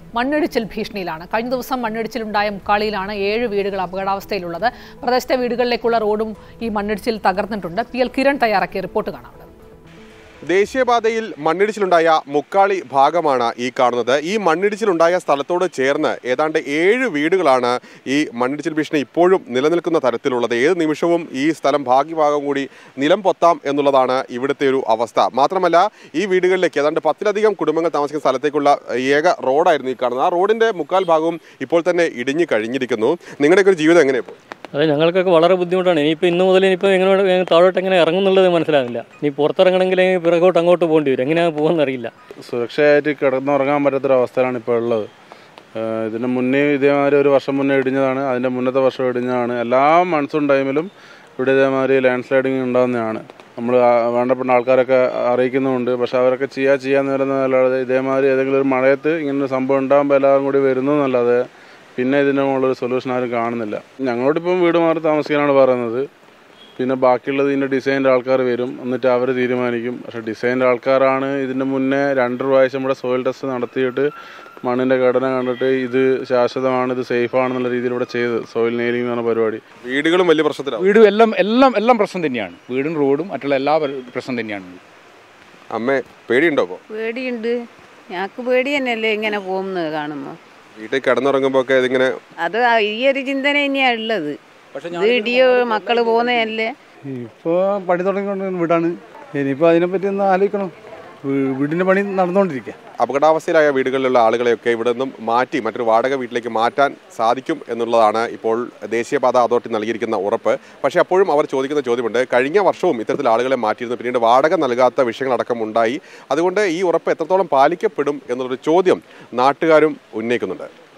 മണ്ണിടിച്ചിൽ ഭീഷണിയിലാണ് കഴിഞ്ഞ ദിവസം മണ്ണിടിച്ചിലുണ്ടായ മുക്കാളിയിലാണ് ഏഴ് വീടുകൾ അപകടാവസ്ഥയിലുള്ളത് പ്രദേശത്തെ വീടുകളിലേക്കുള്ള റോഡും ഈ മണ്ണിടിച്ചിൽ തകർന്നിട്ടുണ്ട് പി എൽ കിരൺ തയ്യാറാക്കിയ റിപ്പോർട്ട് കാണാം ദേശീയപാതയിൽ മണ്ണിടിച്ചിലുണ്ടായ മുക്കാളി ഭാഗമാണ് ഈ കാണുന്നത് ഈ മണ്ണിടിച്ചിലുണ്ടായ സ്ഥലത്തോട് ചേർന്ന് ഏതാണ്ട് ഏഴ് വീടുകളാണ് ഈ മണ്ണിടിച്ചിൽ ഭീഷണി ഇപ്പോഴും നിലനിൽക്കുന്ന തരത്തിലുള്ളത് ഏത് നിമിഷവും ഈ സ്ഥലം ഭാഗ്യഭാഗം കൂടി നിലം പൊത്താം എന്നുള്ളതാണ് ഇവിടുത്തെ ഒരു അവസ്ഥ മാത്രമല്ല ഈ വീടുകളിലേക്ക് ഏതാണ്ട് പത്തിലധികം കുടുംബങ്ങൾ താമസിക്കുന്ന സ്ഥലത്തേക്കുള്ള ഏക റോഡായിരുന്നു ഈ കാണുന്നത് ആ റോഡിന്റെ മുക്കാൽ ഭാഗവും ഇപ്പോൾ തന്നെ ഇടിഞ്ഞു കഴിഞ്ഞിരിക്കുന്നു നിങ്ങളുടെയൊക്കെ ഒരു ജീവിതം എങ്ങനെയാണ് ഇപ്പോൾ അതെ ഞങ്ങൾക്കൊക്കെ വളരെ ബുദ്ധിമുട്ടാണ് ഇനിയിപ്പോൾ ഇന്ന് മുതൽ ഇനിയിപ്പോൾ എങ്ങനെ വേണം- താഴോട്ട് എങ്ങനെ ഇറങ്ങുന്നുള്ളത് മനസ്സിലാകുന്നില്ല ഇനി പുറത്തിറങ്ങണമെങ്കിൽ പിറകോട്ട് അങ്ങോട്ട് പോകേണ്ടി വരും എങ്ങനെയാണ് പോകുമെന്ന് അറിയില്ല സുരക്ഷയായിട്ട് കിടന്നുറങ്ങാൻ പറ്റാത്തൊരവസ്ഥയിലാണ് ഇപ്പോൾ ഉള്ളത് ഏഹ് ഇതിന് മുന്നേ ഇതേമാതിരി ഒരു വർഷം മുന്നേ ഇടിഞ്ഞതാണ് അതിൻ്റെ മുന്നത്തെ വർഷം ഇടിഞ്ഞതാണ് എല്ലാ മൺസൂൺ ടൈമിലും ഇവിടെ ഇതേമാതിരി ലാൻഡ് സ്ലൈഡിങ് ഉണ്ടാകുന്നതാണ് നമ്മൾ വേണ്ടപ്പെട്ട ആൾക്കാരൊക്കെ അറിയിക്കുന്നുമുണ്ട് പക്ഷെ അവരൊക്കെ ചെയ്യാ ചെയ്യാന്ന് പറയുന്നതല്ലാതെ ഇതേമാതിരി ഏതെങ്കിലും ഒരു മഴയത്ത് ഇങ്ങനെ ഒരു സംഭവം ഉണ്ടാകുമ്പോൾ എല്ലാവരും കൂടി വരുന്നു എന്നല്ലാതെ പിന്നെ ഇതിൻ്റെ മുകളിലൊരു സൊല്യൂഷൻ ആരും കാണുന്നില്ല ഞങ്ങളോടിപ്പം വീട് മാറി താമസിക്കാനാണ് പറയുന്നത് പിന്നെ ബാക്കിയുള്ളത് ഇതിൻ്റെ ഡിസൈൻ്റെ ആൾക്കാർ വരും എന്നിട്ട് അവർ തീരുമാനിക്കും പക്ഷേ ഡിസൈൻ്റെ ആൾക്കാരാണ് ഇതിൻ്റെ മുന്നേ രണ്ട് പ്രാവശ്യം ഇവിടെ സോയിൽ ടെസ്റ്റ് നടത്തിയിട്ട് മണ്ണിൻ്റെ ഘടന കണ്ടിട്ട് ഇത് ശാശ്വതമാണ് ഇത് സേഫ് ആണെന്നുള്ള രീതിയിൽ ഇവിടെ ചെയ്ത് സോയിൽ നെയിലിംഗ് എന്ന് പറഞ്ഞ പരിപാടി വീടുകളും വലിയ പ്രശ്നത്തിലാവും വീടും എല്ലാം എല്ലാം എല്ലാം പ്രശ്നം തന്നെയാണ് വീടും റോഡും മറ്റുള്ള എല്ലാ പര- പ്രശ്നം തന്നെയാണ് അമ്മേ പേടിയുണ്ടോ ഇപ്പോൾ പേടിയുണ്ട് ഞങ്ങൾക്ക് പേടി തന്നെയല്ലേ ഇങ്ങനെ പോകുന്നത് കാണുമ്പോൾ വീട്ടിൽ കിടന്നുറങ്ങുമ്പോൾ ഒക്കെ ഇതിങ്ങനെ അത് ഈ ഒരു ചിന്തന തന്നെയാണ് ഉള്ളത് ഇത് ഇടിയോ മക്കള് പോകുന്നതല്ലേ ഇപ്പോൾ പണി തുടങ്ങിക്കൊണ്ട് വീടാണ് ഇനിയിപ്പോൾ അതിനെപ്പറ്റി ഒന്ന് ആലോചിക്കണം വീ- വീടിൻ്റെ പണി നടന്നുകൊണ്ടിരിക്കുക അപകടാവസ്ഥയിലായ വീടുകളിലുള്ള ആളുകളെയൊക്കെ ഇവിടെ നിന്നും മാറ്റി മറ്റൊരു വാടക വീട്ടിലേക്ക് മാറ്റാൻ സാധിക്കും എന്നുള്ളതാണ് ഇപ്പോൾ ദേശീയപാത അതോറിറ്റി നൽകിയിരിക്കുന്ന ഉറപ്പ് പക്ഷേ അപ്പോഴും അവർ ചോദിക്കുന്ന ചോദ്യമുണ്ട് കഴിഞ്ഞ വർഷവും ഇത്തരത്തിൽ ആളുകളെ മാറ്റിയിരുന്നു പിന്നീട് വാടക നൽകാത്ത വിഷയങ്ങളടക്കം ഉണ്ടായി അതുകൊണ്ട് ഈ ഉറപ്പ് എത്രത്തോളം പാലിക്കപ്പെടും എന്നുള്ളൊരു ചോദ്യം നാട്ടുകാരും ഉന്നയിക്കുന്നുണ്ട്